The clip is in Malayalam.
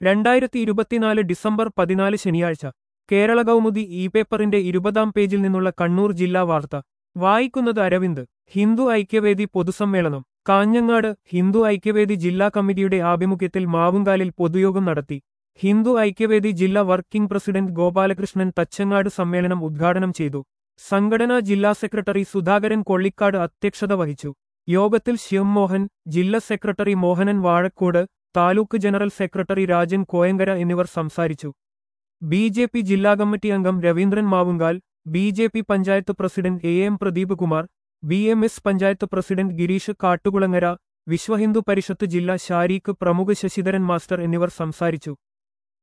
രണ്ടായിരത്തി ഇരുപത്തിനാല് ഡിസംബർ പതിനാല് ശനിയാഴ്ച കേരള കൗമുദി ഇ പേപ്പറിന്റെ ഇരുപതാം പേജിൽ നിന്നുള്ള കണ്ണൂർ ജില്ലാ വാർത്ത വായിക്കുന്നത് അരവിന്ദ് ഹിന്ദു ഐക്യവേദി പൊതുസമ്മേളനം കാഞ്ഞങ്ങാട് ഹിന്ദു ഐക്യവേദി ജില്ലാ കമ്മിറ്റിയുടെ ആഭിമുഖ്യത്തിൽ മാവുങ്കാലിൽ പൊതുയോഗം നടത്തി ഹിന്ദു ഐക്യവേദി ജില്ലാ വർക്കിംഗ് പ്രസിഡന്റ് ഗോപാലകൃഷ്ണൻ തച്ചങ്ങാട് സമ്മേളനം ഉദ്ഘാടനം ചെയ്തു സംഘടനാ ജില്ലാ സെക്രട്ടറി സുധാകരൻ കൊള്ളിക്കാട് അധ്യക്ഷത വഹിച്ചു യോഗത്തിൽ ശിവമോഹൻ ജില്ലാ secretary Mohanan Vazhakode taluk general secretary Rajan Koyankara എന്നിവർ സംസാരിച്ചു ബി ജെ പി ജില്ലാ കമ്മിറ്റി അംഗം Raveendran Mavungal B J P panchayat president A M Pradeep Kumar B M S panchayat president Girish Kattukulangara Vishwa Hindu Parishad ജില്ലാ ശാരീക്ക് പ്രമുഖ ശശിധരൻ മാസ്റ്റർ എന്നിവർ സംസാരിച്ചു